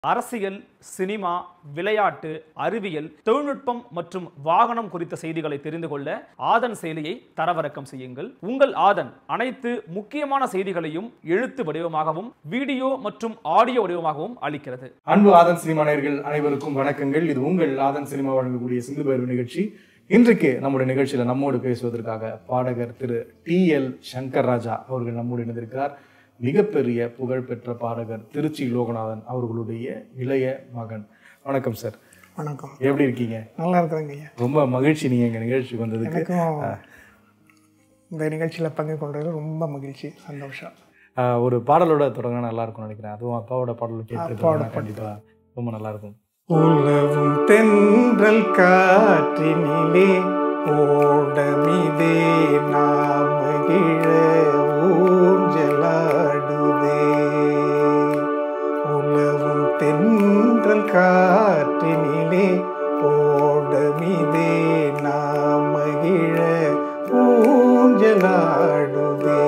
அரசியல் சினிமா விளையாட்டு அறிவியல் தொழில்நுட்பம் மற்றும் வாகனம் குறித்த செய்திகளை தெரிந்து கொள்ள ஆதன் செயலியை தரவிறக்கம் செய்யுங்கள் உங்கள் ஆதன் அனைத்து முக்கியமான செய்திகளையும் எழுத்து வடிவமாகவும் வீடியோ மற்றும் ஆடியோ வடிவமாகவும் அளிக்கிறது அன்பு ஆதன் சினிமா நேயர்கள் அனைவருக்கும் வணக்கங்கள் இது உங்கள் ஆதன் சினிமா வழங்கக்கூடிய சிந்து பைரவ நிகழ்ச்சி இன்றைக்கு நம்முடைய நிகழ்ச்சியில நம்மோடு பேசுவதற்காக பாடகர் திரு டி எல் சங்கர் ராஜா அவர்கள் நம்மோடு இணைந்திருக்கிறார் மிகப்பெரிய புகழ்பெற்ற பாடகர் திருச்சி லோகநாதன் அவர்களுடைய இளைய மகன் வணக்கம் சார் வணக்கம் எப்படி இருக்கீங்க நல்லா இருக்கிறேங்க ஐயா ரொம்ப மகிழ்ச்சி நீங்க எங்க நிகழ்ச்சிக்கு வந்ததுக்கு எனக்கும் இந்த நிகழ்ச்சியில் பங்கு கொண்டதில் ரொம்ப மகிழ்ச்சி சந்தோஷம் ஆஹ், ஒரு பாடலோட தொடங்க நல்லா இருக்கும்னு நினைக்கிறேன் அதுவும் அப்பாவோட பாடல் கேட்டு கண்டிப்பா ரொம்ப நல்லா இருக்கும் உலவும் தென்றல் காற்றினிலே ஓடமிதே நாமகிழ ஊஞ்சலாடுதே உலவும் தென்றல் காற்றினிலே ஓடமிதே நாமகிழ ஊஞ்சலாடுதே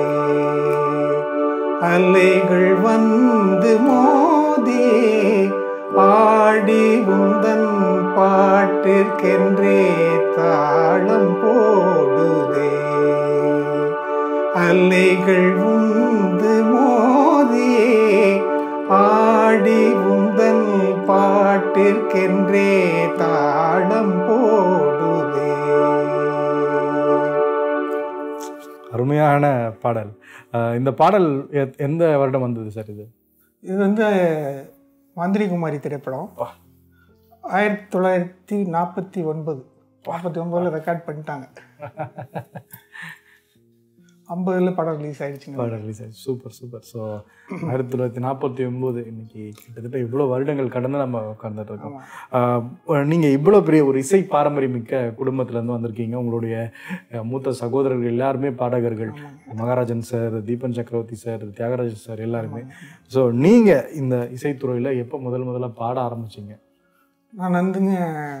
அலைகள் வந்து மோதியே ஆடி உந்தன் பாட்டிற்கென்றே தாளம் போடுதே அலைகள் உந்து மோதியே ஆடி உந்தன் பாட்டிற்கென்றே தாளம் போடுதே அருமையான பாடல் ஆஹ், இந்த பாடல் எ- எந்த வருடம் வந்தது சார் இது இது வந்து மந்திரிகுமாரி திரைப்படம் வா. ஆயிரத்தி தொள்ளாயிரத்தி நாற்பத்தி ஒன்பது நாற்பத்தி ஒன்பதுல ரெக்கார்ட் பண்ணிட்டாங்க ஐம்பதுல படம் ரிலீஸ் ஆயிடுச்சுங்க பாடல் ரிலீஸ் ஆச்சு சூப்பர் சூப்பர் ஸோ ஆயிரத்தி தொள்ளாயிரத்தி நாற்பத்தி ஒம்பது இன்னைக்கு கிட்டத்தட்ட இவ்வளோ வருடங்கள் கடந்து நம்ம உட்கார்ந்துட்டு இருக்கோம் ஆஹ், நீங்க இவ்வளோ பெரிய ஒரு இசை பாரம்பரியமிக்க குடும்பத்துல இருந்து வந்திருக்கீங்க உங்களுடைய அஹ், மூத்த சகோதரர்கள் எல்லாருமே பாடகர்கள் மகாராஜன் sir Deepan Chakravarthy sir Thyagarajan sir எல்லாருமே ஸோ நீங்க இந்த இசைத்துறையில எப்போ முதல் முதல்ல பாட ஆரம்பிச்சீங்க நான் வந்துங்க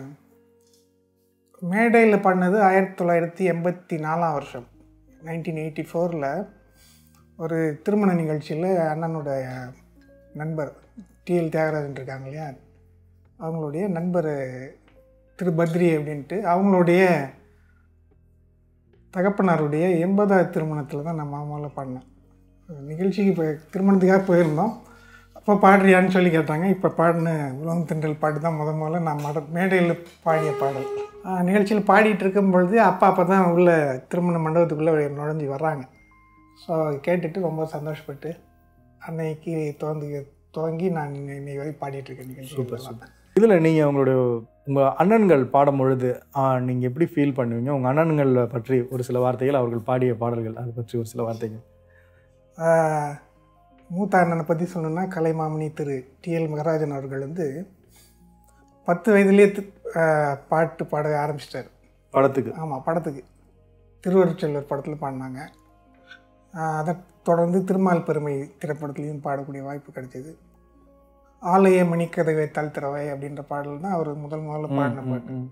மேடையில் பண்ணது ஆயிரத்தி தொள்ளாயிரத்தி எண்பத்தி நாலாம் வருஷம் நைன்டீன் எயிட்டி ஃபோரில் ஒரு திருமண நிகழ்ச்சியில் அண்ணனுடைய நண்பர் டிஎல் தியாகராஜன் இருக்காங்க இல்லையா அவங்களுடைய நண்பர் திரு பத்ரி அப்படின்ட்டு அவங்களுடைய தகப்பனாருடைய எண்பதாவது திருமணத்தில் தான் நான் மாமாவில் பாடினேன் நிகழ்ச்சிக்கு இப்போ திருமணத்துக்காக போயிருந்தோம் அப்போ பாடுறியான்னு சொல்லி கேட்டாங்க இப்போ பாடின உலகம் திண்டல் பாட்டு தான் முத முதல்ல நான் மட மேடையில் பாடிய பாடல் நிகழ்ச்சியில் பாடிட்டு இருக்கும் பொழுது அப்பா அப்போ தான் உள்ள திருமண மண்டபத்துக்குள்ளே நுழைஞ்சி வர்றாங்க ஸோ கேட்டுட்டு ரொம்ப சந்தோஷப்பட்டு அன்னைக்கு துவந்து துவங்கி நான் இன்னைக்கு வரை பாடிட்டு இருக்கேன் நிகழ்ச்சி சூப்பர் சூப்பர் இதில் நீங்கள் உங்களுடைய உங்கள் அண்ணன்கள் பாடும் பொழுது நீங்கள் எப்படி ஃபீல் பண்ணுவீங்க உங்கள் அண்ணன்கள் பற்றி ஒரு சில வார்த்தைகள் அவர்கள் பாடிய பாடல்கள் அதை பற்றி ஒரு சில வார்த்தைகள் ஆஹ், மூத்த அண்ணனை பற்றி சொல்லணும்னா கலைமாமணி திரு டிஎல் மகராஜன் அவர்கள் வந்து பத்து வயதுலேயே தி- ஆஹ், பாட்டு பாட ஆரம்பிச்சிட்டார் படத்துக்கு ஆமாம் படத்துக்கு திருவருட்செல்வர் படத்தில் பாடினாங்க ஆஹ், அதை தொடர்ந்து திருமால் பெருமை திரைப்படத்துலையும் பாடக்கூடிய வாய்ப்பு கிடைச்சிது ஆலய மணிக்கதவை தள்ளித்தரவை அப்படின்ற பாடல் தான் அவர் முதல் முதல்ல பாடின பாட்டு ம்,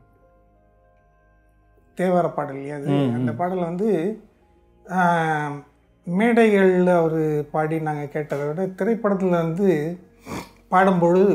தேவார பாடல் இல்லையா அது ம், ம். அந்த பாடல் வந்து ஆஹ், மேடைகளில் அவர் பாடி நாங்கள் கேட்டதை விட திரைப்படத்தில் வந்து பாடும்பொழுது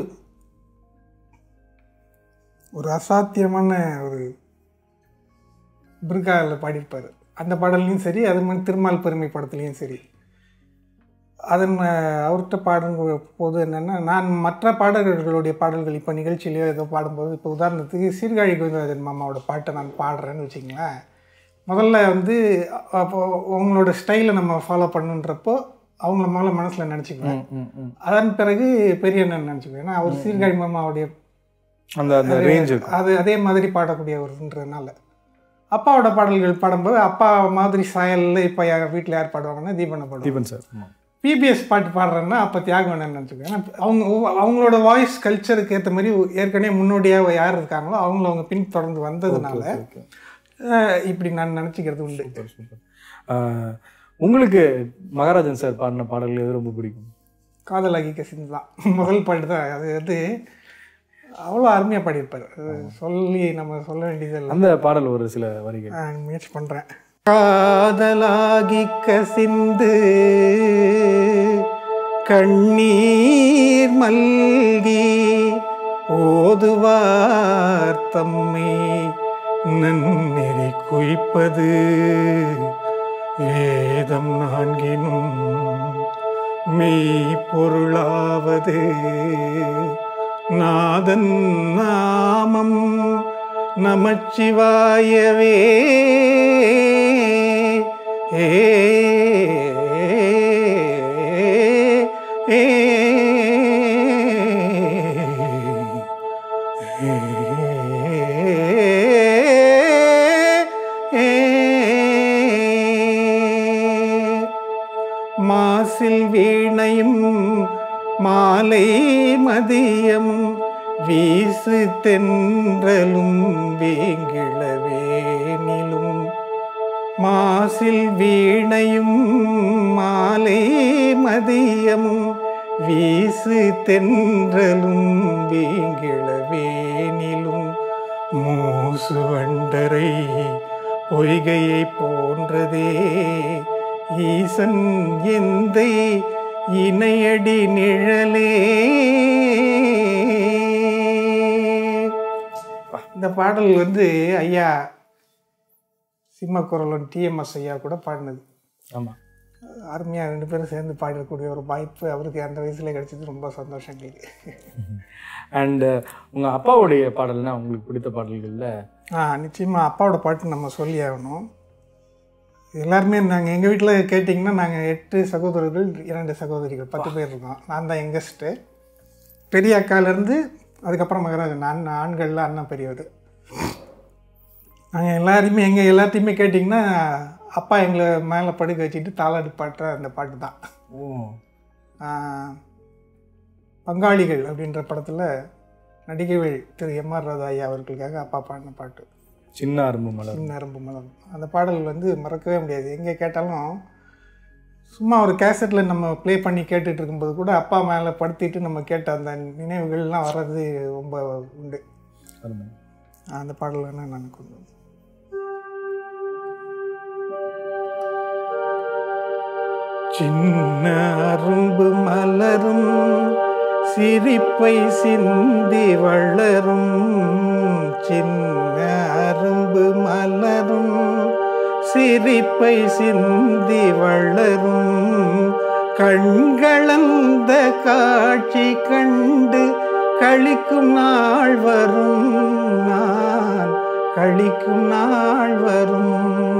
ஒரு அசாத்தியமான ஒரு பிருகாவில் பாடியிருப்பார் அந்த பாடல்லையும் சரி அது மாதிரி திருமால் பெருமை படத்துலேயும் சரி அதன் அஹ், அவர்கிட்ட பாடும் போது என்னென்னா நான் மற்ற பாடகர்களுடைய பாடல்கள் இப்போ நிகழ்ச்சியிலையோ ஏதோ பாடும்போது இப்போ உதாரணத்துக்கு சீர்காழி கோவிந்தராஜன் மாமாவோட பாட்டை நான் பாடுறேன்னு வச்சுங்களேன் முதல்ல வந்து அப்போ உங்களோட ஸ்டைலை நம்ம ஃபாலோ பண்ணுன்றப்போ அவங்கள முதல்ல மனசில் நினச்சிக்குவேன் ம், ம், ம். அதன் பிறகு பெரிய அண்ணன் நினச்சிக்குவேன் ஏன்னா அவர் சீர்காழி மாமாவுடைய அந்த அந்த ரேஞ்ச் இருக்கும் அது அதே மாதிரி பாடக்கூடியவர்ன்றதுனால அப்பாவோட பாடல்கள் பாடும்போது அப்பா மாதிரி சாயலில் இப்போ யார் வீட்டில் யார் பாடுவாங்கன்னா தீபனை பாடுவாங்க தீபன் சார் ஆமாம். பிபிஎஸ் பாட்டு பாடுறேன்னா அப்போ தியாகவனன் நினச்சிக்கோங்க ஏன்னா அவங்க ஒவ்வொ- அவங்களோட வாய்ஸ் கல்ச்சருக்கு ஏற்ற மாதிரி ஏற்கனவே முன்னோடியாக யார் இருக்காங்களோ அவங்கள அவங்க பின் தொடர்ந்து வந்ததுனால ஓகே அஹ், இப்படி நான் நினச்சிக்கிறது உண்டு சூப்பர் சூப்பர் ஆஹ், உங்களுக்கு மகாராஜன் சார் பாடின பாடல்கள் எது ரொம்ப பிடிக்கும் காதலாகி கசிந்து தான் முதல் பாட்டு தான் அது வந்து அவ்வளோ அருமையாக பாடியிருப்பார் அது சொல்லி நம்ம சொல்ல வேண்டியதில்லை அந்த பாடல் ஒரு சில வரிகள் நான் முயற்சி பண்ணுறேன் காதலாகி கசிந்து கண்ணீர் மல்கி ஓதுவார் தம்மை நன்னெறி குய்ப்பது வேதம் நான்கினும் மெய்ப்பொருளாவது நாதன் நாமம் நமச்சிவாயவே ஏ ஏ மாசில் வீணையும் மாலை மதியம் வீசு தென்றலும் வேங்கிழவேனிலும் மாசில் வீணையும் மாலை மதியமும் வீசு தென்றலும் வேங்கிழவேனிலும் மூசு வண்டரை பொய்கையை போன்றதே ஈசன் எந்தை இணையடி நிழலே இந்த பாடல் வந்து ஐயா சிம்மக்குரலன் டிஎம்எஸ் ஐயா கூட பாடினது ஆமா அருமையாக ரெண்டு பேரும் சேர்ந்து பாடக்கூடிய ஒரு வாய்ப்பு அவருக்கு அந்த வயசுல கிடைச்சது ரொம்ப சந்தோஷம் எங்களுக்கு அண்ட் உங்க அப்பாவுடைய பாடல்னா உங்களுக்கு பிடித்த பாடல்கள்ல ஆ நிச்சயமாக அப்பாவோட பாட்டு நம்ம சொல்லி ஆகணும் எல்லாருமே நாங்கள் எங்கள் வீட்டில் கேட்டிங்கன்னா நாங்கள் எட்டு சகோதரர்கள் இரண்டு சகோதரிகள் பத்து பேர் இருக்கோம் நான் தான் யங்கஸ்ட்டு பெரிய அக்காலேருந்து அதுக்கப்புறம் மகராஜன் நான் ஆண்களில் அண்ணன் பெரியவர் நாங்கள் எல்லாரையுமே எங்கள் எல்லாத்தையுமே கேட்டிங்கன்னா அப்பா எங்களை மேலே படுக்க வச்சுட்டு தாளாடி பாட்டுற அந்த பாட்டு தான் ஓ ஆஹ், பங்காளிகள் அப்படின்ற படத்தில் நடிகவேள் திரு எம் ஆர் ராதா ஐயா அவர்களுக்காக அப்பா பாடின பாட்டு சின்ன அரும்பு மலர் சின்ன நரம்பு மலம் அந்த பாடல் வந்து மறக்கவே முடியாது எங்கே கேட்டாலும் சும்மா ஒரு கேசட்டில் நம்ம ப்ளே பண்ணி கேட்டுட்டு இருக்கும்போது கூட அப்பா மேலே படுத்திட்டு நம்ம கேட்ட அந்த நினைவுகள்லாம் வர்றது ரொம்ப உண்டு அருமை அந்த பாடல் வேணால் நான் கொண்டு வந்தேன். சின்ன அரும்பு மலரும் சிரிப்பை சிந்தி வளரும் சின்ன அரும்பு மலரும் சிரிப்பை சிந்தி வளரும் கண்களந்த காட்சி கண்டு கழிக்கும் நாள் வரும் நான் கழிக்கும் நாள் வரும்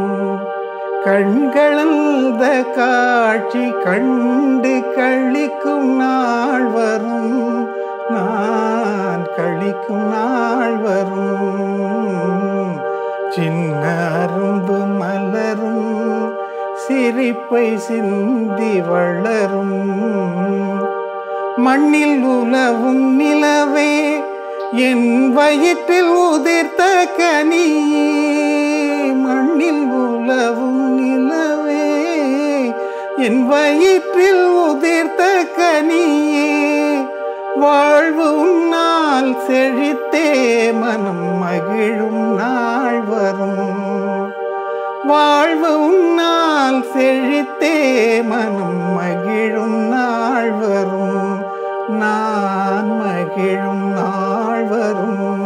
கண்களந்த காட்சி கண்டு கழிக்கும் நாள் வரும் நான் கழிக்கும் நாள் வரும் சின்ன அரும்பு மலரும் சிரிப்பை சிந்தி வளரும் மண்ணில் உலவும் நிலவே என் வயிற்றில் உதிர்த்த கனியே மண்ணில் உலவும் நிலவே என் வயிற்றில் உதிர்த்த கனியே வாழ்வு உன்னால் செழித்தே மனம் மகிழும் நாள் வரும் வாழ்வு உன்னால் செழித்தே மனம் மகிழும் நாள் வரும் நான் மகிழும் நாள் வரும்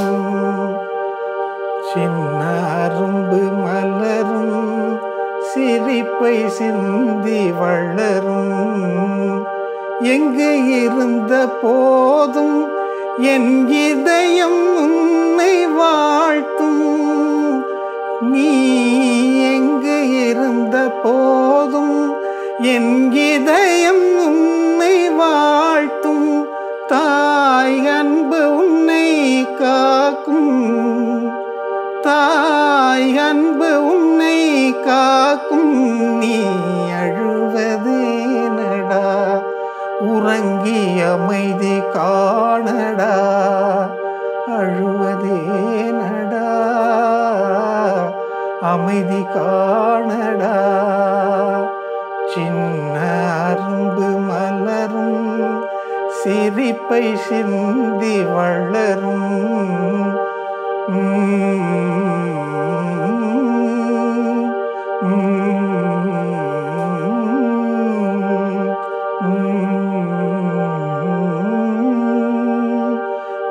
சின்ன அரும்பு மலரும் சிரிப்பை சிந்தி வளரும் எங்கு இருந்த போதும் என் இதயம் உன்னை வாழ்த்தும் நீ எங்கு இருந்த போதும் என் இதயம் உன்னை வாழ்த்தும் தாய் அன்பு உன்னை காக்கும் தாய் அன்பு உன்னை காக்கும் நீ அழுவதேனடா உறங்கி அமைதி காணடா அழுவதேனடா அமைதி காணடா சின்ன அரும்பு மலரும் சிரிப்பை சிந்தி வளரும் உம் உம் உம்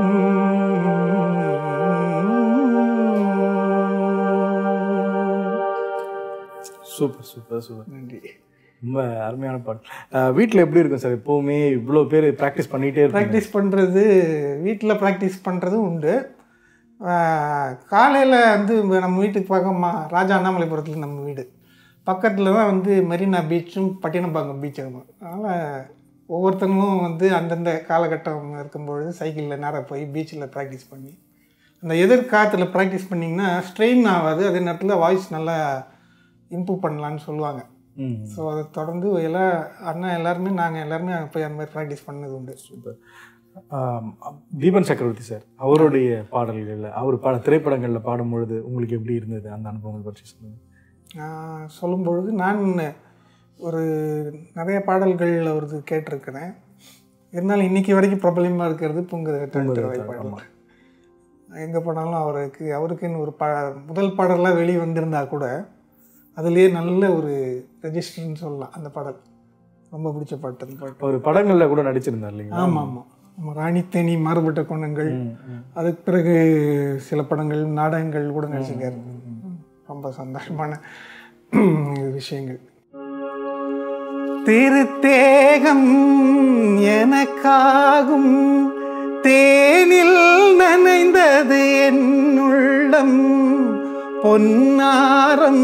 சூப்பர் சூப்பர் சூப்பர் நன்றி ரொம்ப அருமையான பாட்டு வீட்டில் எப்படி இருக்கும் சார் எப்போவுமே இவ்வளோ பேர் ப்ராக்டிஸ் பண்ணிகிட்டே இருப்பாங்க ப்ராக்டிஸ் பண்ணுறது வீட்டில் ப்ராக்டிஸ் பண்ணுறதும் உண்டு காலையில் வந்து நம்ம வீட்டுக்கு பக்கமா ராஜா அண்ணாமலைபுரத்தில் நம்ம வீடு பக்கத்தில் தான் வந்து மெரினா பீச்சும் பட்டினப்பாக்கம் பீச் இருக்கும் அதனால் ஒவ்வொருத்தங்களும் வந்து அந்தந்த காலகட்டம் இருக்கும்பொழுது சைக்கிளில் நேராக போய் பீச்சில் ப்ராக்டிஸ் பண்ணி அந்த எதிர்காலத்தில் ப்ராக்டிஸ் பண்ணிங்கன்னா ஸ்ட்ரெயின் ஆகாது அதே நேரத்தில் வாய்ஸ் நல்லா இம்ப்ரூவ் பண்ணலான்னு சொல்லுவாங்க ம் ஸோ அதை தொடர்ந்து எல்லாம் அண்ணன் எல்லாருமே நாங்கள் எல்லாருமே போய் அந்த மாதிரி ப்ராக்டிஸ் பண்ணது உண்டு சூப்பர் ஆம், தீபன் சக்கரவர்த்தி சார் அவருடைய பாடல்களில் அவர் பல திரைப்படங்களில் பாடும்பொழுது உங்களுக்கு எப்படி இருந்தது அந்த அனுபவங்கள் பற்றி சொல்லுங்கள் நான் சொல்லும் பொழுது நான் ஒரு நிறைய பாடல்கள் அவரது கேட்டிருக்கிறேன் இருந்தாலும் இன்னைக்கு வரைக்கும் பிரபலமாக இருக்கிறது பூங்கதிரை பாடல் எங்கே போனாலும் அவருக்கு அவருக்குன்னு ஒரு பா முதல் பாடலாம் வெளியே வந்திருந்தா கூட அதுலேயே நல்ல ஒரு ரெஜிஸ்டர்னு சொல்லலாம் அந்த பாடல் ரொம்ப பிடிச்ச பாட்டு அந்த பாட்டு ஒரு படங்களில் கூட நடிச்சிருந்தார் இல்லைங்களா ஆமாம் ஆமாம் நம்ம ராணித்தேனி மாறுபட்ட குணங்கள் அதுக்கு பிறகு சில படங்கள் நாடகங்கள் கூட நடிச்சிருக்காரு ரொம்ப சந்தோஷமான விஷயங்கள் திருத்தேகம் எனக்காகும் தேனில் நனைந்தது என் உள்ளம் பொன்னாரம்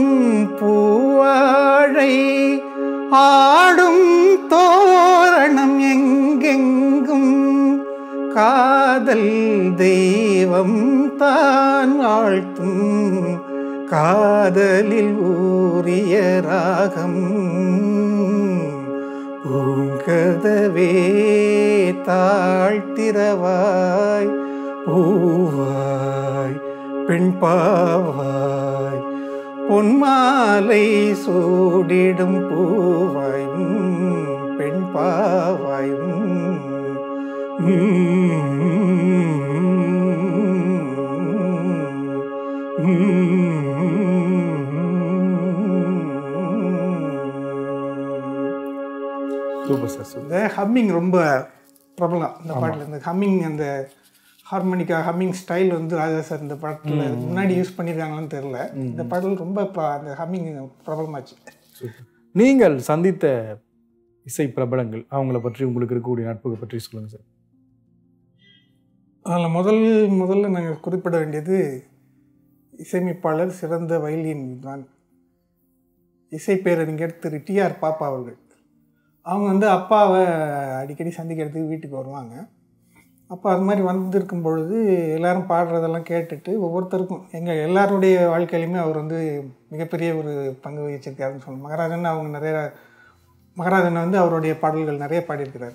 பூவாழை ஆடும் தோரணம் எங்கெங்கும் காதல் தெய்வம் தான் வாழ்த்தும் காதலில் ஊறிய ராகம் பூங்கதவே தாழ்த்திரவாய் பூவாய் பெண் பாவாய் பொன்மாலை சூடிடும் பூவாய் உம், பெண் பாவாய் உம். சூப்பர் சார் சூப்பர் இந்த ஹம்மிங் ரொம்ப பிரபலம் இந்த பாட்டில் இந்த ஹம்மிங் அந்த ஹார்மோனிக்கா ஹம்மிங் ஸ்டைல் வந்து ராஜா சார் இந்த பாட்டில் முன்னாடி யூஸ் பண்ணியிருக்காங்களான்னு தெரில இந்த பாடல் ரொம்ப ப- அந்த ஹம்மிங் பிரபலமாச்சு சூப்பர் நீங்கள் சந்தித்த இசை பிரபலங்கள் அவங்கள பற்றி உங்களுக்கு இருக்கக்கூடிய நட்புகளை பற்றி சொல்லுங்கள் சார் அதில் முதல் முதல்ல நாங்கள் குறிப்பிட வேண்டியது இசையமைப்பாளர் சிறந்த வயலின் வித்வான் இசை பேரறிஞர் திரு டிஆர் பாப்பா அவர்கள் அவங்க வந்து அப்பாவை அடிக்கடி சந்திக்கிறதுக்கு வீட்டுக்கு வருவாங்க அப்போ அது மாதிரி வந்திருக்கும் பொழுது எல்லாரும் பாடுறதெல்லாம் கேட்டுட்டு ஒவ்வொருத்தருக்கும் எங்கள் எல்லாருடைய வாழ்க்கையிலையுமே அவர் வந்து மிகப்பெரிய ஒரு பங்கு வகிச்சிருக்காருன்னு சொல்லணும் மகாராஜன் அவங்க நிறைய மகாராஜன் வந்து அவருடைய பாடல்கள் நிறைய பாடியிருக்கிறார்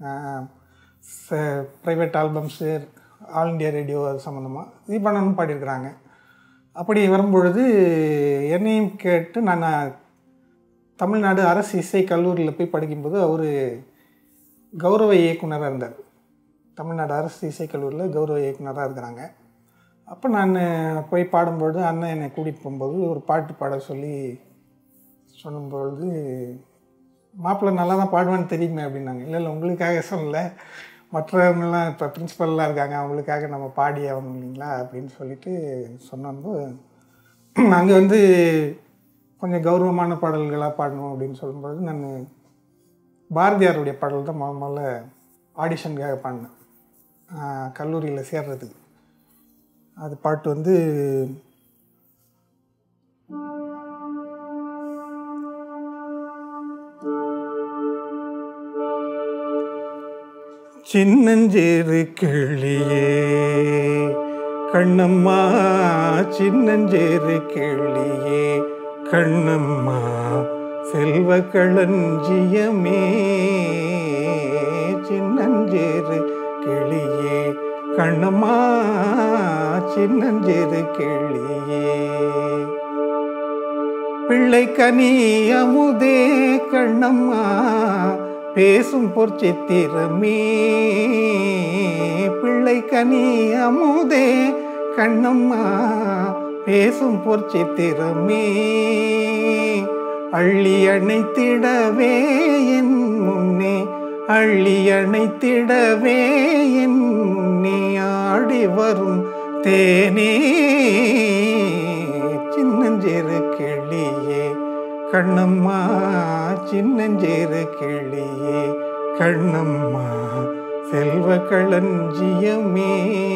private albums all India radio அது சம்மந்தமாக தீபானனும் பாடியிருக்கிறாங்க அப்படி வரும்பொழுது என்னையும் கேட்டு நான் தமிழ்நாடு அரசு இசை கல்லூரியில் போய் படிக்கும்போது அவர் கௌரவ இயக்குனராக இருந்தார் தமிழ்நாடு அரசு இசைக்கல்லூரியில் கௌரவ இயக்குனராக இருக்கிறாங்க அப்போ நான் போய் பாடும்பொழுது அண்ணன் என்னை கூட்டிகிட்டு போகும்போது ஒரு பாட்டு பாட சொல்லி சொல்லும்பொழுது மாப்பிள்ளை நல்லா தான் பாடுவான்னு தெரியுமே அப்படின்னாங்க இல்லை இல்லை உங்களுக்காக சொல்லலை மற்றவங்கெல்லாம் இப்போ பிரின்ஸிபல்லாம் இருக்காங்க அவங்களுக்காக நம்ம பாடி ஆகணும் இல்லைங்களா அப்படின்னு சொல்லிட்டு சொன்னப்போ அங்கே வந்து கொஞ்சம் கௌரவமான பாடல்களாக பாடணும் அப்படின்னு சொல்லும்போது நான் பாரதியாருடைய பாடல் தான் முத முதல்ல ஆடிஷனுக்காக பாடினேன் கல்லூரியில் சேர்றதுக்கு அது பாட்டு வந்து சின்னஞ்சேறு கிளியே கண்ணம்மா சின்னஞ்சேறு கிளியே கண்ணம்மா செல்வ களஞ்சியமே சின்னஞ்சேறு கிளியே கண்ணம்மா சின்னஞ்சேறு கிளியே பிள்ளை கனி அமுதே கண்ணம்மா பேசும் பொற்சித்திரமே பிள்ளை கனி அமுதே கண்ணம்மா பேசும் பொற்சித்திரமே அள்ளி அணைத்திடவே என் முன்னே அள்ளி அணைத்திடவே என் முன்னே வரும் தேனே சின்னஞ்சேறு கிளியே கண்ணம்மா சின்னஞ்சேறு கிளியே கண்ணம்மா செல்வ களஞ்சியமே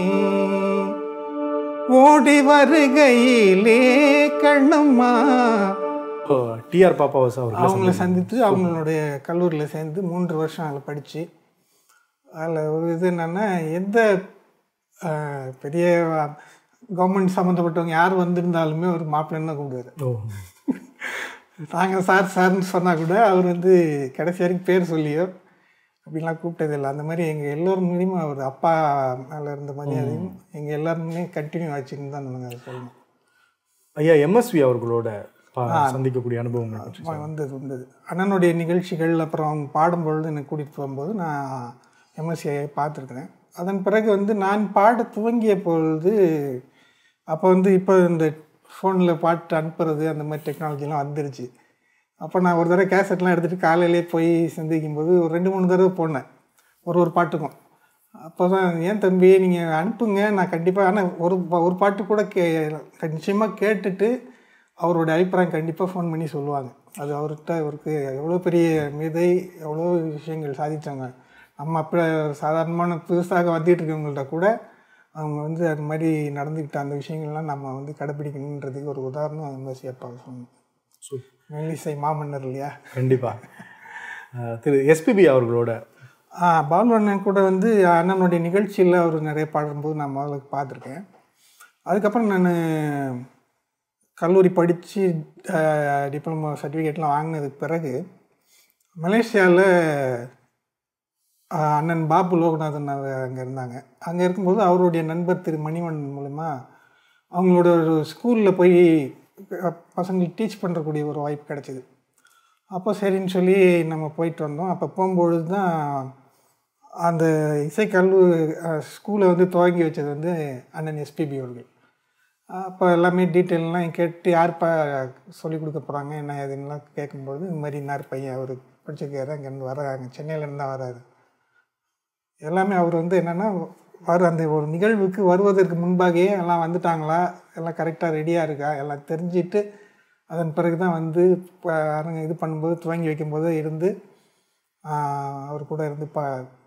ஓடி வருகையிலே கண்ணம்மா இப்போ டிஆர் பாப்பாவஸ் அவர்கள் அவங்கள சந்தித்து அவங்களுடைய கல்லூரியில் சேர்ந்து மூன்று வருஷம் அதில் படித்து அதில் ஒரு இது என்னென்னா எந்த ஆஹ், பெரிய கவர்மெண்ட் சம்மந்தப்பட்டவங்க யார் வந்திருந்தாலுமே ஒரு மாப்பிள்ளைன்னு தான் கூப்பிடுவார் ஓ நாங்கள் சார் சார்னு சொன்னால் கூட அவர் வந்து கடைசி வரைக்கும் பேர் சொல்லியோ அப்படிலாம் கூப்பிட்டது இல்லை அந்த மாதிரி எங்கள் எல்லோரும் மூலியமா அவர் அப்பா மேலே இருந்த மரியாதையும் எங்கள் எல்லாருமே கண்டினியூ ஆச்சுன்னு தான் நாங்கள் அதை சொல்லணும் ஐயா எம்எஸ்வி அவர்களோட பா- சந்திக்கக்கூடிய அனுபவங்கள் பற்றி வ- வந்தது வந்தது அண்ணனுடைய நிகழ்ச்சிகள் அப்புறம் அவங்க பாடும்பொழுது என்னை கூட்டிகிட்டு போகும்போது நான் எம்எஸ்சியை பார்த்துருக்குறேன் அதன் பிறகு வந்து நான் பாட துவங்கிய பொழுது அப்போ வந்து இப்போ இந்த ஃபோனில் பாட்டு அனுப்புறது அந்த மாதிரி டெக்னாலஜிலாம் வந்துருச்சு அப்போ நான் ஒரு தடவை கேசட்லாம் எடுத்துகிட்டு காலையிலே போய் சந்திக்கும் போது ஒரு ரெண்டு மூணு தடவை போனேன் ஒரு ஒரு பாட்டுக்கும் அப்போ தான் ஏன் தம்பி நீங்கள் அனுப்புங்க நான் கண்டிப்பாக ஆனால் ஒரு பா- ஒரு பாட்டு கூட கே நிச்சயமாக கேட்டுட்டு அவருடைய அபிப்பிராயம் கண்டிப்பாக ஃபோன் பண்ணி சொல்லுவாங்க அது அவர்கிட்ட அவருக்கு எவ்வளோ பெரிய மேதை எவ்வளோ விஷயங்கள் சாதிச்சாங்க நம்ம அப்போ சாதாரணமான புதுசாக வந்துட்டு இருக்கவங்கள்ட்ட கூட அவங்க வந்து அது மாதிரி நடந்துக்கிட்ட அந்த விஷயங்கள்லாம் நம்ம வந்து கடைப்பிடிக்கணுன்றதுக்கு ஒரு உதாரணம் எம்எஸ்சி அப்பா சொன்னோம் சூப். மெல்லிசை மாமன்னர் இல்லையா கண்டிப்பா அஹ், திரு எஸ்பிபி அவர்களோட ஆ பாலுவண்ணன் கூட வந்து அண்ணனுடைய நிகழ்ச்சியில் அவர் நிறைய பாடும்போது நான் முதல்ல பார்த்துருக்கேன் அதுக்கப்புறம் நான் கல்லூரி படித்து டிப்ளமோ சர்டிஃபிகேட்லாம் வாங்கினதுக்கு பிறகு மலேசியாவில் அண்ணன் பாபு லோகநாதன் அங்கே இருந்தாங்க அங்கே இருக்கும்போது அவருடைய நண்பர் திரு மணிவண்ணன் மூலமா அவங்களோட ஒரு ஸ்கூலில் போய் அஹ், பசங்களுக்கு டீச் பண்ணுறக்கூடிய ஒரு வாய்ப்பு கிடச்சிது அப்போ சரின்னு சொல்லி நம்ம போயிட்டு வந்தோம் அப்போ போகும்பொழுது தான் அந்த இசை கல்லூரி ஸ்கூலை வந்து துவங்கி வச்சது வந்து அண்ணன் எஸ்பிபி அவர்கள் அப்போ எல்லாமே டீட்டெயிலெலாம் கேட்டு யார்ப்பா சொல்லிக் கொடுக்க போகிறாங்க என்ன ஏதுன்னெலாம் கேட்கும்பொழுது இந்த மாதிரி இன்னார் பையன் அவர் படிச்சிருக்காரு அங்கேருந்து வராங்க சென்னையிலேருந்து தான் வராரு எல்லாமே அவர் வந்து என்னென்னா வர அந்த ஒரு நிகழ்வுக்கு வருவதற்கு முன்பாகவே எல்லாம் வந்துட்டாங்களா எல்லாம் கரெக்டாக ரெடியாக இருக்கா எல்லாம் தெரிஞ்சிட்டு அதன் பிறகு தான் வந்து ப- அரங்க இது பண்ணும்போது துவங்கி வைக்கும்போது இருந்து ஆஹ், அவர் கூட இருந்து ப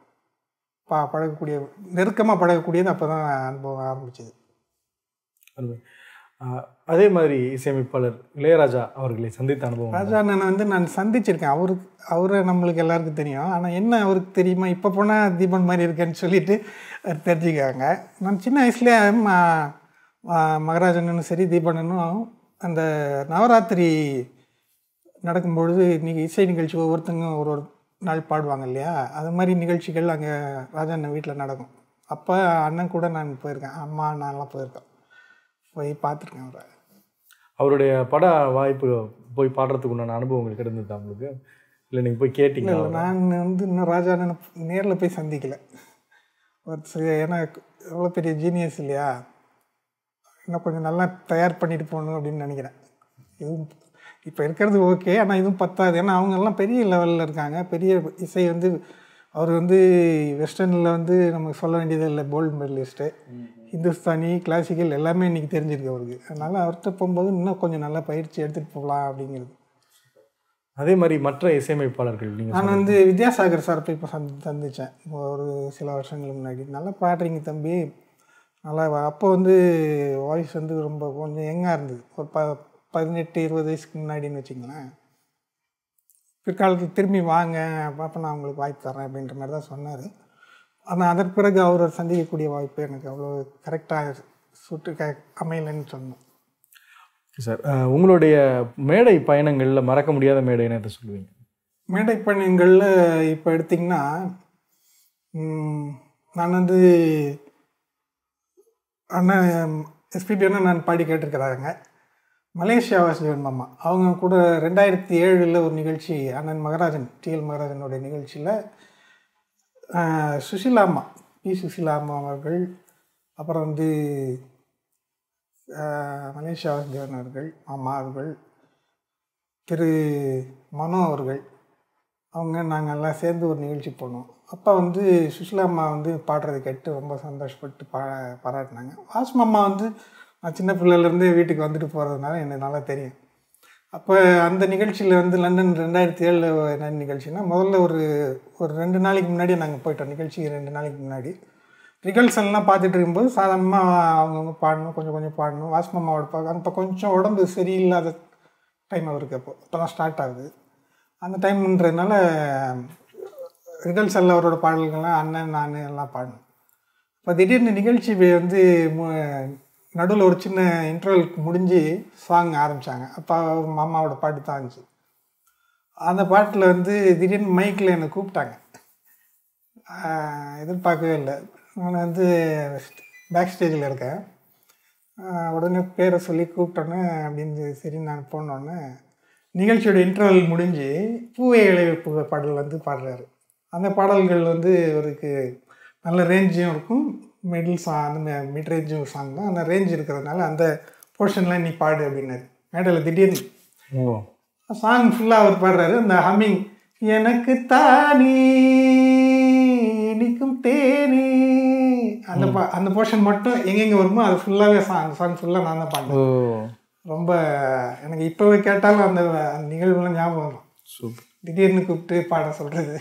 ப பழகக்கூடிய நெருக்கமாக பழகக்கூடியது அப்போ தான் அனுபவம் ஆரம்பிச்சது அருமை. அஹ், அதே மாதிரி இசையமைப்பாளர் இளையராஜா அவர்களை சந்தித்த அனுபவம் ராஜா அண்ணனை வந்து நான் சந்திச்சிருக்கேன் அவருக்கு அவரை நம்மளுக்கு எல்லாருக்கும் தெரியும் ஆனால் என்ன அவருக்கு தெரியுமா இப்போ போனால் தீபன் மாதிரி இருக்கேன்னு சொல்லிட்டு அவர் தெரிஞ்சுக்காங்க நான் சின்ன வயசுலேயே ம- ம- மகராஜனும் சரி தீபனனும் அந்த நவராத்திரி நடக்கும்பொழுது நீங்கள் இசை நிகழ்ச்சி ஒவ்வொருத்தங்க ஒரு ஒரு நாள் பாடுவாங்க இல்லையா அது மாதிரி நிகழ்ச்சிகள் அங்கே ராஜா அண்ணன் வீட்டில் நடக்கும் அப்போ அண்ணன் கூட நான் போயிருக்கேன் அம்மா நான்லாம் போயிருக்கேன் போய் பார்த்துருக்கேன் அவரை அவருடைய பட வாய்ப்பு போய் பாடுறதுக்கு உண்டான அனுபவங்கள் கிடைந்ததா உங்களுக்கு இல்லை நீங்கள் போய் கேட்டீங்க இல்லை நான் வந்து இன்னும் ராஜா அண்ணனை நேரில் போய் சந்திக்கல ஒரு சி- ஏன்னா எவ்வளோ பெரிய ஜீனியஸ் இல்லையா இன்னும் கொஞ்சம் நல்லா தயார் பண்ணிட்டு போகணும் அப்படின்னு நினைக்கிறேன் இதுவும் இப்போ இருக்கிறது ஓகே ஆனால் இதுவும் பத்தாது ஏன்னா அவங்க எல்லாம் பெரிய லெவலில் இருக்காங்க பெரிய இசை வந்து அவர் வந்து வெஸ்டர்னில் வந்து நமக்கு சொல்ல வேண்டியது இல்லை கோல்டு மெடலிஸ்ட்டு ஹிந்துஸ்தானி கிளாசிக்கல் எல்லாமே இன்றைக்கி தெரிஞ்சிருக்கு அவருக்கு அதனால் அவர்கிட்ட போகும்போது இன்னும் கொஞ்சம் நல்லா பயிற்சி எடுத்துகிட்டு போகலாம் அப்படிங்கிறது அதே மாதிரி மற்ற இசையமைப்பாளர்கள் நீங்கள் நான் வந்து வித்யாசாகர் சார் போய் இப்போ சந்தி சந்தித்தேன் ஒரு சில வருஷங்களுக்கு முன்னாடி நல்லா பாடுறீங்க தம்பி நல்லா வா- அப்போ வந்து வாய்ஸ் வந்து ரொம்ப கொஞ்சம் யங்காக இருந்தது ஒரு ப பதினெட்டு இருபது வயசுக்கு முன்னாடின்னு வச்சுங்களேன் பிற்காலத்தில் திரும்பி வாங்க அப்போ நான் உங்களுக்கு வாய்ப்பு தரேன் அப்படின்ற மாதிரி தான் சொன்னார் ஆனால் அதற்கு பிறகு அவரை சந்திக்கக்கூடிய வாய்ப்பு எனக்கு அவ்வளோ கரெக்டாக சுட்டு க அமையலைன்னு சொன்னேன் சார் அஹ், உங்களுடைய மேடை பயணங்களில் மறக்க முடியாத மேடைன்னு எதை சொல்லுவீங்க மேடை பயணங்களில் இப்போ எடுத்திங்கன்னா ம், நான் வந்து அண்ணன் எஸ்பிபி அண்ணன் நான் பாடி கேட்டிருக்கிறாங்க மலேசியா வாசுதேவன் மாமா அவங்க கூட ரெண்டாயிரத்தி ஏழில் ஒரு நிகழ்ச்சி அண்ணன் மகராஜன் டிஎல் மகராஜனுடைய நிகழ்ச்சியில் சுசிலாம்மா பி சுசிலாம்மா அவர்கள் அப்புறம் வந்து ஆஹ், மலேசியா வாசுதேவன் அவர்கள் மாமா அவர்கள் திரு மனோ அவர்கள் அவங்க நாங்கள் எல்லாம் சேர்ந்து ஒரு நிகழ்ச்சி போனோம் அப்போ வந்து சுஷ்லா அம்மா வந்து பாடுறதை கேட்டு ரொம்ப சந்தோஷப்பட்டு பா பாராட்டினாங்க வாஸ்மா அம்மா வந்து நான் சின்ன பிள்ளையிலேருந்து வீட்டுக்கு வந்துட்டு போகிறதுனால எனக்கு நல்லா தெரியும் அப்போ அந்த நிகழ்ச்சியில் வந்து லண்டன் ரெண்டாயிரத்தி ஏழில் என்ன நிகழ்ச்சினா முதல்ல ஒரு ஒரு ரெண்டு நாளைக்கு முன்னாடி நாங்கள் போயிட்டோம் நிகழ்ச்சிக்கு ரெண்டு நாளைக்கு முன்னாடி ரிகல்சல்லாம் பார்த்துட்டு இருக்கும்போது சாதாரணமாக அவங்கவுங்க பாடணும் கொஞ்சம் கொஞ்சம் பாடணும் வாஸ்மம்மாவோட பார்க்க அப்போ கொஞ்சம் உடம்பு சரியில்லாத டைம் அவருக்கு அப்போ இப்போ தான் ஸ்டார்ட் ஆகுது அந்த டைம்ன்றதுனால ரிகல்சல்ல அவரோட பாடல்கள்லாம் அண்ணன் நான் எல்லாம் பாடணும் இப்போ திடீர்னு நிகழ்ச்சி வந்து நடுவில் ஒரு சின்ன இன்டர்வல் முடிஞ்சு சாங் ஆரம்பித்தாங்க அப்போ மாமாவோட பாட்டு தான் இருந்துச்சு அந்த பாட்டில் வந்து திடீர்னு மைக்கில் என்னை கூப்பிட்டாங்க ஆஹ் எதிர்பார்க்கவே இல்லை நான் வந்து பேக் ஸ்டேஜில் இருக்கேன் ஆஹ் உடனே பேரை சொல்லி கூப்பிட்டோன்னே அப்படின்னு சரி நான் போனோன்னே நிகழ்ச்சியோட இன்டர்வல் முடிஞ்சு பூவே இளையப்பு பாடல் வந்து பாடுறாரு அந்த பாடல்கள் வந்து அவருக்கு நல்ல ரேஞ்சும் இருக்கும் மிடில் சா அந்த மிட் ரேஞ்சும் சாங் தான் அந்த ரேஞ்ச் இருக்கிறதுனால அந்த போர்ஷன்லாம் நீ பாடு அப்படின்னாரு மேடையில் திடீர்னு ஓ சாங் ஃபுல்லாக அவர் பாடுறாரு அந்த ஹம்மிங் எனக்கு தானே இனிக்கும் தேனே அந்த பா அந்த போர்ஷன் மட்டும் எங்கெங்கே வருமோ அது ஃபுல்லாகவே சாங் அந்த சாங் ஃபுல்லாக நான் தான் ஓ பாடினேன் ரொம்ப எனக்கு இப்போவே கேட்டாலும் அந்த அந்த நிகழ்வுலாம் ஞாபகம் வரும் சூப்பர் திடீர்னு கூப்பிட்டு பாட சொல்கிறது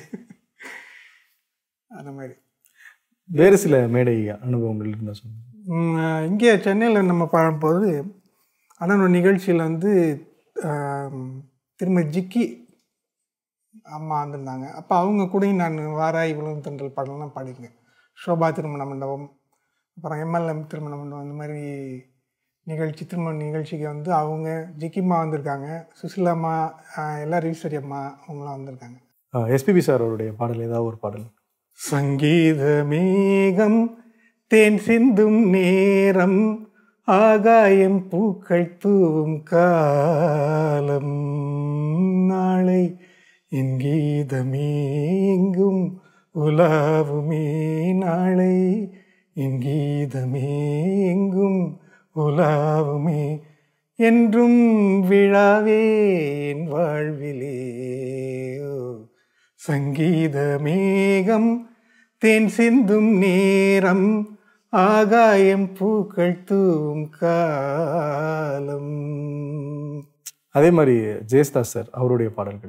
அந்த மாதிரி வேறு சில மேடை அனுபவங்கள் இருந்தால் சொல்லுங்கள் ம், இங்கே சென்னையில் நம்ம பாடும்போது ஆனால் ஒரு நிகழ்ச்சியில் வந்து ஆம், திருமதி ஜிக்கி அம்மா வந்திருந்தாங்க அப்போ அவங்க கூடயும் நான் வாராய் விழும் தென்றல் பாடலாம் பாடியிருக்கேன் சோபா திருமண மண்டபம் அப்புறம் எம்எல்எம் திருமண மண்டபம் இந்த மாதிரி நிகழ்ச்சி திருமண நிகழ்ச்சிக்கு வந்து அவங்க ஜிக்கிம்மா வந்திருக்காங்க சுசிலாம்மா எல்லாரும் ஈஸ்வரி அம்மா அவங்களாம் வந்திருக்காங்க எஸ்பிபி சார் அவருடைய பாடல் ஏதாவது ஒரு பாடல் சங்கீத மேகம் தேன் சிந்தும் நேரம் ஆகாயம் பூக்கள் தூவும் காலம் நாளை என் கீதமேங்கும் உலாவுமே நாளை என் கீதமேங்கும் உலாவுமே என்றும் விழாவே என் வாழ்விலே ஓ. சங்கீத மேகம் தேன் சிந்தும் நேரம் ஆகாயம் பூக்கள் தூவும் காலம் அதே மாதிரி ஜெயஸ்தாஸ் சார் அவருடைய பாடல்கள்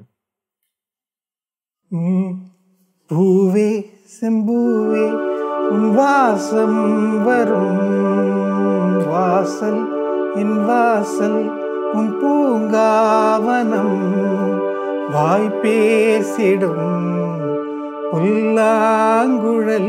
ம். பூவே செம்பூவே உன் வாசம் வரும் வாசல் என் வாசல் உன் பூங்காவனம் வாய் பேசிடும் புல்லாங்குழல்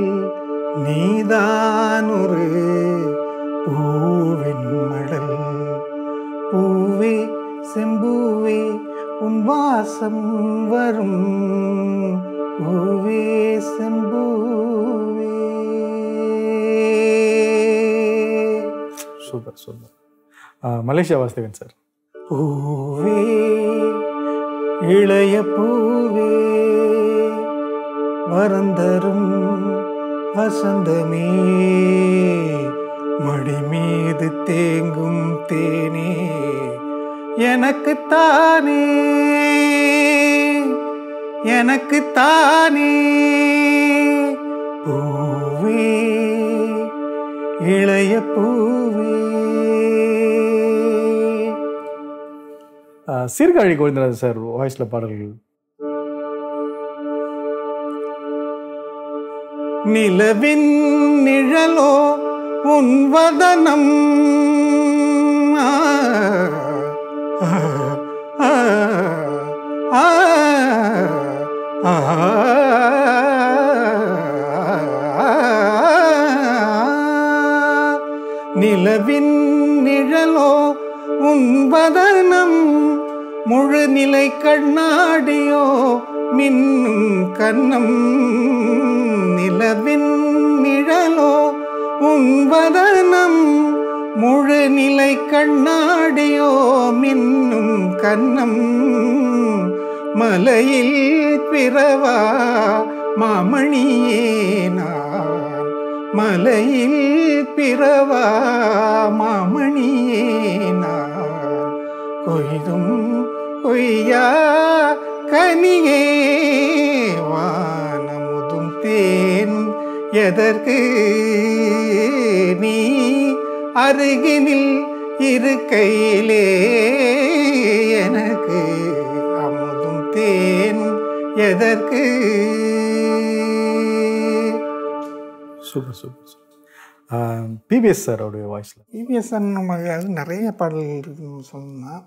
நீதான் ஒரு பூவின் மடல் பூவே செம்பூவே உன் வாசம் வரும் பூவே செம்பூவே சூப்பர் சூப்பர் மலேசியா வாஸ்தவன் சார் பூவே இளைய பூவே வரந்தரும் வசந்தமே மடி மீது தேங்கும் தேனே எனக்குத்தானே எனக்குத்தானே பூவே இளைய பூவே ஆஹ் சீர்காழி கோவிந்தராஜ் சார் வாய்ஸில் பாடல்கள் நிலவின் நிழலோ உன் வதனம் ஆ, ஆ, ஆ, ஆ, ஆ, நிலவின் நிழலோ உன் வதனம் முழு நிலை கண்ணாடியோ மின்னும் கண்ணம் நிலவின் நிழலோ உன் வதனம் முழு நிலை கண்ணாடியோ மின்னும் கண்ணம் மலையில் பிறவா மாமணியே நான் மலையில் பிறவா மாமணியே நான் கொய்தும் கொய்யா கனியே வானமுதும் தேனும் எதற்கு நீ அருகினில் இருக்கையிலே எனக்கு அமுதும் தேனும் எதற்கு சூப்பர் சூப்பர் சூப்பர் பிபிஎஸ் சாரோடைய வாய்ஸில் இவிஎஸ்என் நமக்கு அது நிறைய பாடல்கள் இருக்குன்னு சொன்னால்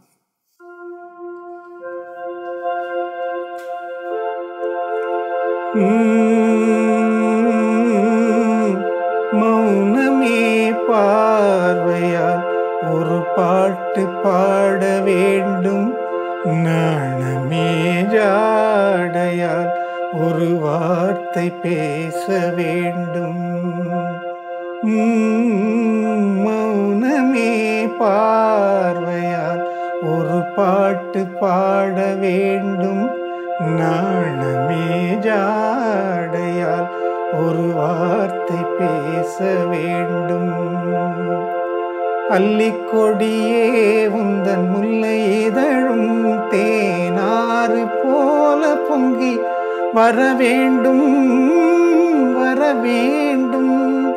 மௌனமே பார்வையால் ஒரு பாட்டு பாட வேண்டும் நாணமே ஜாடையால் ஒரு வார்த்தை பேச வேண்டும் உம், மௌனமே பார்வையால் ஒரு பாட்டு பாட வேண்டும் நாணமே ஜாடையால் ஒரு வார்த்தை பேச வேண்டும் அல்லிக்கொடியே உந்தன் முல்லை இதழும் தேனாறு போல பொங்கி வர வேண்டும் வர வேண்டும்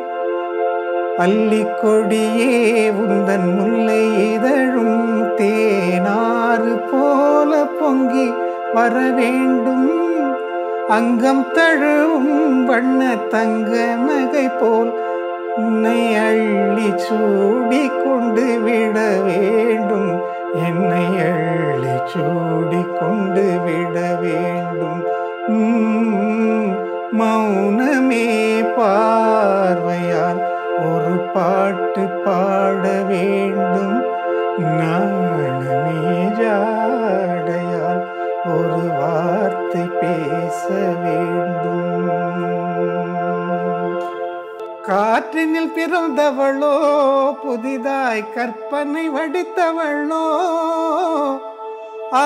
அல்லிக்கொடியே உந்தன் முல்லை இதழும் தேனாறு போல பொங்கி வர வேண்டும் அங்கம் தழுவும் வண்ண தங்க நகை போல் உன்னை அள்ளி சூடி கொண்டு விட வேண்டும் என்னை அள்ளி சூடி கொண்டு விட வேண்டும் உம், மௌனமே பார்வையால் ஒரு பாட்டு பாட வேண்டும் நாணமே ஜாடையால் ஒரு வார்த்தை பேச வேண்டும் காற்றினில் பிறந்தவளோ புதிதாய் கற்பனை வடித்தவளோ ஆ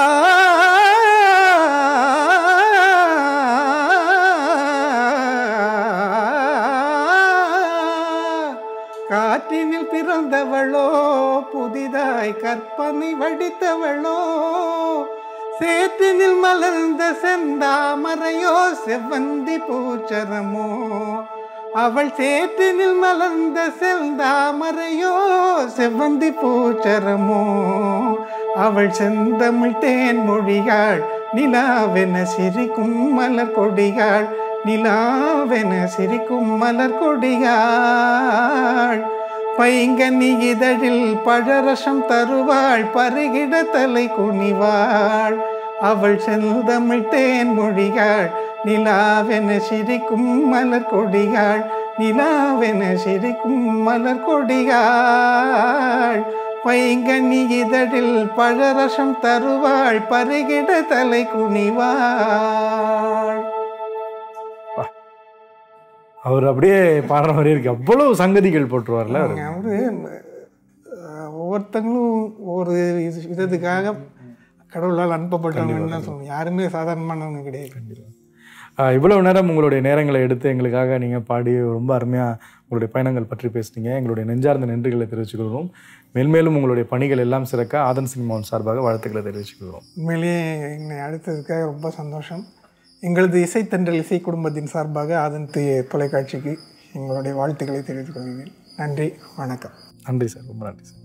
காற்றினில் பிறந்தவளோ புதிதாய் கற்பனை வடித்தவளோ சேற்றினில் மலர்ந்த செந்தாமரையோ செவ்வந்தி பூச்சரமோ அவள் சேற்றினில் மலர்ந்த செந்தாமரையோ செவ்வந்தி பூச்சரமோ அவள் செந்தமிழ் தேன் மொழியாள் நிலாவென சிரிக்கும் மலர் கொடியாள் நிலாவென சிரிக்கும் மலர் கொடியாள் பைங்கனி இதழில் பழரசம் தருவாள் பருகிட தலை குனிவாள் அவள் செந்தமிழ் தேன் மொழியாள் நிலாவென சிரிக்கும் மலர் கொடியாள் நிலாவென சிரிக்கும் மலர் கொடியாள் பைங்கனி இதழில் பழரசம் தருவாள் பருகிட தலை குனிவாள் அவர் அப்படியே பாடுற மாதிரி இருக்கு அவ்வளவு சங்கதிகள் போட்டுருவார்ல அவரு. அவரு அஹ், ஒவ்வொருத்தங்களும் ஒரு இது விதத்துக்காக கடவுளால் அனுப்பப்பட்டவங்கன்னு தான் சொல்லணும் யாருமே சாதாரணமானவங்க கிடையாது ஆஹ் இவ்வளவு நேரம் உங்களுடைய நேரங்களை எடுத்து எங்களுக்காக நீங்க பாடி ரொம்ப அருமையா உங்களுடைய பயணங்கள் பற்றி பேசுனீங்க எங்களுடைய நெஞ்சார்ந்த நன்றிகளை தெரிவிச்சுக்கிறோம் மேல்மேலும் உங்களுடைய பணிகள் எல்லாம் சிறக்க ஆதன் சினிமாவின் சார்பாக வாழ்த்துக்களை தெரிவிச்சுக்கிறோம் உண்மையிலேயே என்னை அழைத்ததுக்காக ரொம்ப சந்தோஷம் எங்களது இசைத்தன்றல் இசை குடும்பத்தின் சார்பாக அதன் தி- தொலைக்காட்சிக்கு எங்களுடைய வாழ்த்துக்களை தெரிவித்துக் கொள்கிறேன் நன்றி வணக்கம் நன்றி சார் ரொம்ப நன்றி சார்